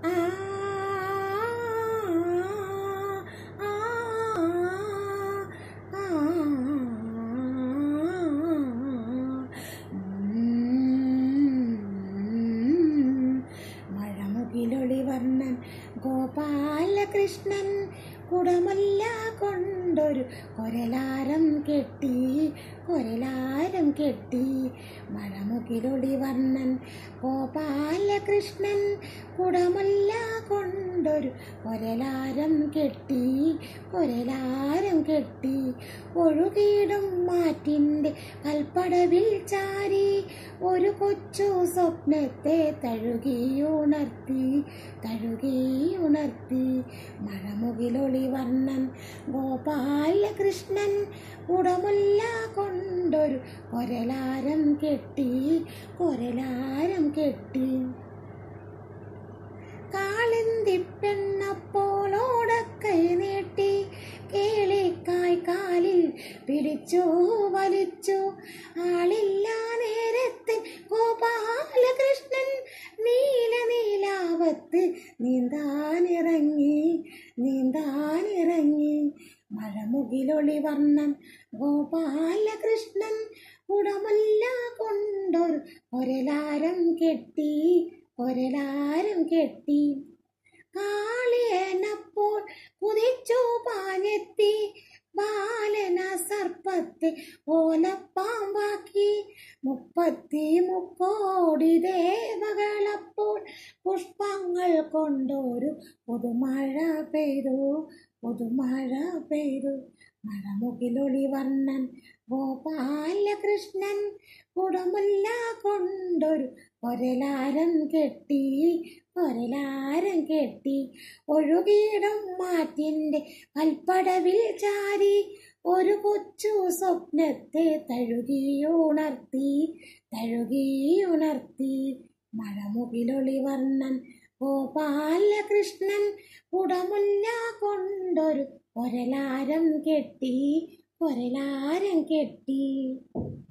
ആ ആ ആ മഴമുകിലൊളി വർണ്ണൻ ഗോപാലകൃഷ്ണൻ കുടമല്ല കൊണ്ടൊരു കൊരലാരം കെട്ടി കൊരലാരം കെട്ടി മഴമുകിലൊളി വർണ്ണൻ ഗോപാലകൃഷ്ണൻ കുടമല്ല കൊണ്ടൊരു കൊരലാരം കെട്ടി കൊരലാരം കെട്ടി ഒഴുകിയിടും മാറ്റിൻ്റെ കൽപ്പടവിൽ ചാരി ഒരു കൊച്ചു സ്വപ്നത്തെ തഴുകിയുണർത്തി തഴുകിയുണർത്തി മഴമുകിലൊളി വർണ്ണൻ ഗോപാലകൃഷ്ണൻ ഉടമുല്ല കൊണ്ടൊരു കൊരലാരം കെട്ടി കൊരലാരം കെട്ടി കാളിന്തി പെണ്ണപ്പോളോടക്കൈ നീട്ടി കേളിക്കായ് കാലിൽ പിടിച്ചു വലിച്ചു ആളില്ല നേരത്തിൽ ഗോപാലകൃഷ്ണൻ നീല നീലാവത്ത് നീന്താനിറങ്ങി നീന്താനിറങ്ങി മഴമുകിലൊളി വർണ്ണൻ ഗോപാലകൃഷ്ണൻ ഉടമല്ല കൊണ്ടൊരു ഒരലാരം കെട്ടി ഒരലാരം കെട്ടി കാളിയനപ്പോൾ കുതിച്ചു പാഞ്ഞെത്തി ബാലന സർപ്പത്തെ ഓലപ്പാമ്പാക്കി മുപ്പത്തി മുക്കോടി ദേവകളപ്പോൾ പുഷ്പങ്ങൾ കൊണ്ടൊരു പുതുമഴ പെയ്തു പുതുമഴ പെയ്തു മഴമുകിലൊളി വർണ്ണൻ ഗോപാലകൃഷ്ണൻ കുടമുല്ല കൊണ്ടൊരു കൊരലാരം കെട്ടി കൊരലാരം കെട്ടി ഒഴുകിയിടും മാറ്റിൻ്റെ കൽപ്പടവിൽ ചാരി ഒരു കൊച്ചു സ്വപ്നത്തെ തഴുകിയുണർത്തി തഴുകിയുണർത്തി മഴമുകിലൊളി വർണ്ണൻ ഗോപാലകൃഷ്ണൻ കുടമുല്ല കൊണ്ടൊരു കൊരലാരം കെട്ടി കൊരലാരം കെട്ടി